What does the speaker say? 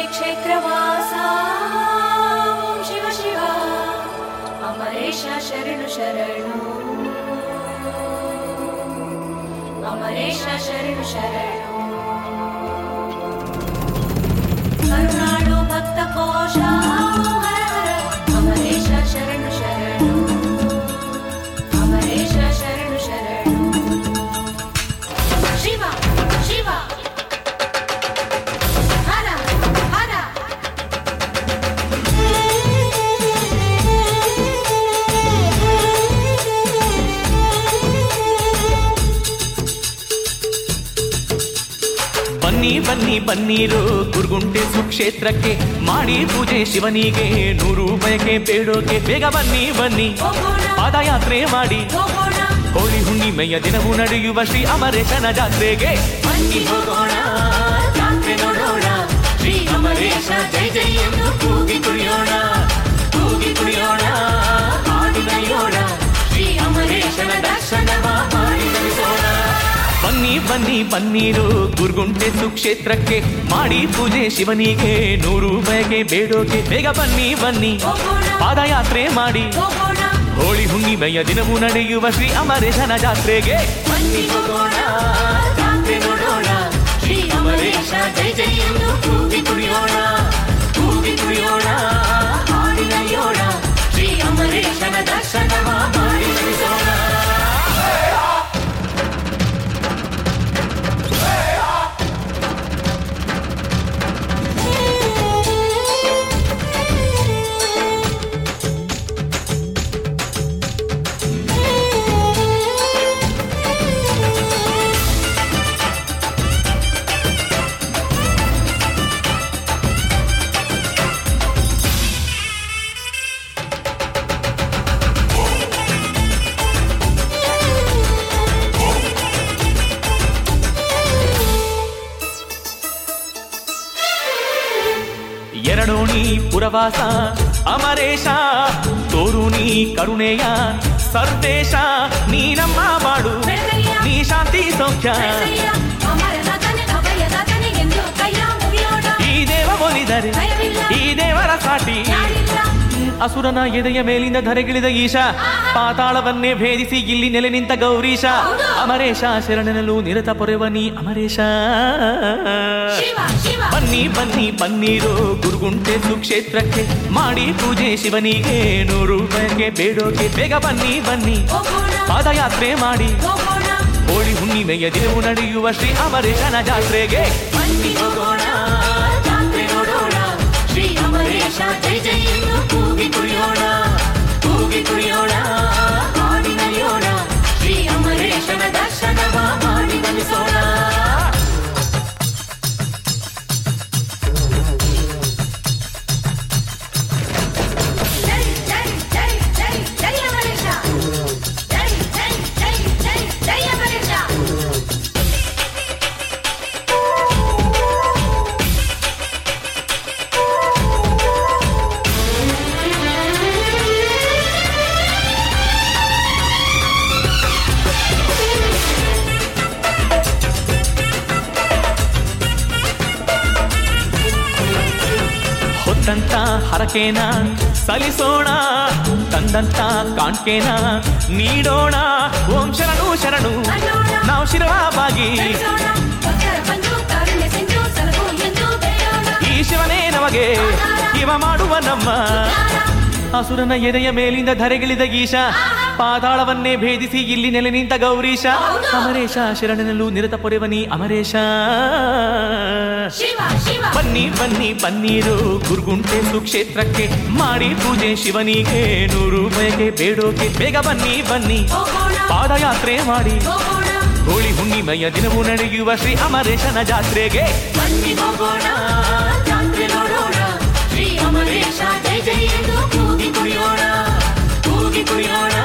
ಕ್ಷೇತ್ರವಾಸ ಓಂ ಶಿವ ಶಿವ ಅಮರೇಶ ಶರಣು ಶರಣು ಅಮರೇಶ ಶರಣು ಶರಣು ಕರುನಾಡು ಭಕ್ತ ಕೋಶ ಹರ ಹರ ಅಮರೇಶ ಶರಣು ಶರಣು ಅಮರೇಶ ಶರಣು ಶರಣು ಶಿವ ಶಿವ ಹರ ಹರ ಬನ್ನಿ ಬನ್ನಿ ಬನ್ನೀರು ಗುರುಗುಂಟೆ ಸುಕ್ಷೇತ್ರಕ್ಕೆ ಮಾಡಿ ಪೂಜೆ ಶಿವನಿಗೆ ನೂರು ಬಯಕೆ ಬೇಡೋಕೆ ಬೇಗ ಬನ್ನಿ ಬನ್ನಿ ಹೋಗೋಣ ಪಾದಯಾತ್ರೆ ಮಾಡಿ ಹೋಗೋಣ ಹೋಳಿ ಹುಣ್ಣಿಮೆಯ ದಿನವೂ ನಡೆಯುವ ಶ್ರೀ ಅಮರೇಶನ ಜಾತ್ರೆಗೆ ಬನ್ನಿ ಹೋಗೋಣ ಜಾತ್ರೆ ನೋಡೋಣ ಶ್ರೀ ಅಮರೇಶ ಜೈ ಜೈ ಎಂದು ಕೂಗಿ ಕುಣಿಯೋಣ ಕೂಗಿ ಕುಣಿಯೋಣ ಹಾಡಿ ನಲಿಯೋಣ ಶ್ರೀ ಅಮರೇಶನ ದರ್ಶನವ ಮಾಡಿ ನಲಿಸೋಣ ಬನ್ನಿ ಬನ್ನಿ ಬನ್ನೀರು ಗುರುಗುಂಟೆ ಸುಕ್ಷೇತ್ರಕ್ಕೆ ಮಾಡಿ ಪೂಜೆ ಶಿವನಿಗೆ ನೂರು ಬಯಕೆ ಬೇಡೋಕೆ ಬೇಗ ಬನ್ನಿ ಬನ್ನಿ ಹೋಗೋಣ ಪಾದಯಾತ್ರೆ ಮಾಡಿ ಹೋಗೋಣ ಹೋಳಿ ಹುಣ್ಣಿಮೆಯ ದಿನವೂ ನಡೆಯುವ ಶ್ರೀ ಅಮರೇಶನ ಜಾತ್ರೆಗೆ ಬನ್ನಿ ಹೋಗೋಣ ಜಾತ್ರೆ ನೋಡೋಣ ಶ್ರೀ ಅಮರೇಶ ಜೈ ಜೈ ಎಂದು ಕೂಗಿ ಕುಣಿಯೋಣ ಕೂಗಿ ಕುಣಿಯೋಣ ಹಾಡಿ ನಲಿಯೋಣ ಶ್ರೀ ಅಮರೇಶನ ದರ್ಶನವ ಮಾಡಿ ನಲಿಸೋಣ ಎರಡೋಣಿ ಪುರವಾಸ ಅಮರೇಶ ತೋರುಣಿ ಕರುಣೆಯ ಸರ್ವೇಶ ನೀ ನಮ್ಮ ಮಾಡು ನೀ ಶಾಂತಿ ಸೌಖ್ಯ ಜಯಸಯ್ಯ, ಅಮರನಾಥನೆ, ಅಭಯದಾತನೆ ಎಂದು ಕೈಯ ಮುಗಿಯೋಣ. ಈ ದೇವ ಒಲಿದರೆ ಭಯವಿಲ್ಲ, ಈ ದೇವರ ಸಾಟಿ ಯಾರಿಲ್ಲ, ಅಸುರನ ಎದೆಯ ಮೇಲಿಂದ ಧರೆಗಿಳಿದ ಈಶ ಪಾತಾಳವನ್ನೇ ಭೇದಿಸಿ ಇಲ್ಲಿ ನೆಲೆ ನಿಂತ ಗೌರೀಶ ಹೌದು. ಅಮರೇಶ ಶರಣನಲು ನಿರತ ಪೊರೆವ ನೀ ಅಮರೇಶ ಶಿವ ಶಿವ ಬನ್ನಿ ಬನ್ನಿ ಬನ್ನೀರು ಗುರುಗುಂಟೆ ಸುಕ್ಷೇತ್ರಕ್ಕೆ ಮಾಡಿ ಪೂಜೆ ಶಿವನಿಗೆ ನೂರು ರೂಪಾಯಿಗೆ ಬೇಡೋಕೆ ಬೇಗ ಬನ್ನಿ ಬನ್ನಿ ಹೋಗೋಣ ಪಾದಯಾತ್ರೆ ಮಾಡಿ ಹೋಗೋಣ ಹೋಳಿ ಹುಣ್ಣಿಮೆಯ ದಿನವೂ ನಡೆಯುವ ಶ್ರೀ ಅಮರೇಶನ ಜಾತ್ರೆಗೆ ಬನ್ನಿ ಹೋಗೋಣ ಜಾತ್ರೆ ನೋಡೋಣ ಶ್ರೀ ಅಮರೇಶ ಜೈ ಜೈ ಎಂದು ಕೂಗಿ ಕುಣಿಯೋಣ ಕೂಗಿ ಕುಣಿಯೋಣ ಹಾಡಿ ನಲಿಯೋಣ ಶ್ರೀ ಅಮರೇಶನ ದರ್ಶನವ ಮಾಡಿ ನಲಿಸೋಣ ಜೈ ಜೈ ಜೈ ಜೈ ಜೈ ಅಮರೇಶ ಜೈ ಜೈ ಜೈ ಜೈ ಜೈ ಅಮರೇಶ ಹೊತ್ತಂತ ಹರಕೇನ ಸಲಿಸೋಣ ತಂದಂತ ಕಾಣ್ಕೇನ ನೀಡೋಣ ಓಂ ಶರಣು ಶರಣು ನಾವು ಶಿರವಾಗಿ ಸರಿಸೋಣ ಭಕ್ತರ ಬಂದು ಕಾರುಣ್ಯ ಸಿಂಧು ಸಲಹು ಎಂದು ಬೇಡೋಣ ಈ ಶಿವನೇ ನಮಗೆ ಇವ ಮಾಡುವ ನಮ್ಮ ಅಸುರನ ಎದೆಯ ಮೇಲಿಂದ ಧರೆಗಿಳಿದ ಗೀಶ ಪಾತಾಳವನ್ನೇ ಭೇದಿಸಿ ಇಲ್ಲಿ ನೆಲೆ ನಿಂತ ಗೌರೀಶ ಅಮರೇಶ ಶರಣನಲ್ಲೂ ನಿರತ ಪೊರೆವನಿ ಅಮರೇಶ ಶಿವ ಶಿವ ಬನ್ನಿ ಬನ್ನಿ ಬನ್ನೀರು ಗುರುಗುಂಟೆ ಸುಕ್ಷೇತ್ರಕ್ಕೆ ಮಾಡಿ ಪೂಜೆ ಶಿವನಿಗೆ ನೂರು ಬಯಕೆ ಬೇಡೋಕೆ ಬೇಗ ಬನ್ನಿ ಬನ್ನಿ ಹೋಗೋಣ ಪಾದಯಾತ್ರೆ ಮಾಡಿ ಹೋಗೋಣ ಹೋಳಿ ಹುಣ್ಣಿಮೆಯ ದಿನವೂ ನಡೆಯುವ ಶ್ರೀ ಅಮರೇಶನ ಜಾತ್ರೆಗೆ ಬನ್ನಿ ಹೋಗೋಣ ಜಾತ್ರೆ ನೋಡೋಣ ಶ್ರೀ ಅಮರೇಶ ಜೈ ಜೈ ಎಂದು ಕೂಗಿ ಕುಣಿಯೋಣ ಕೂಗಿ ಕುಣಿಯೋಣ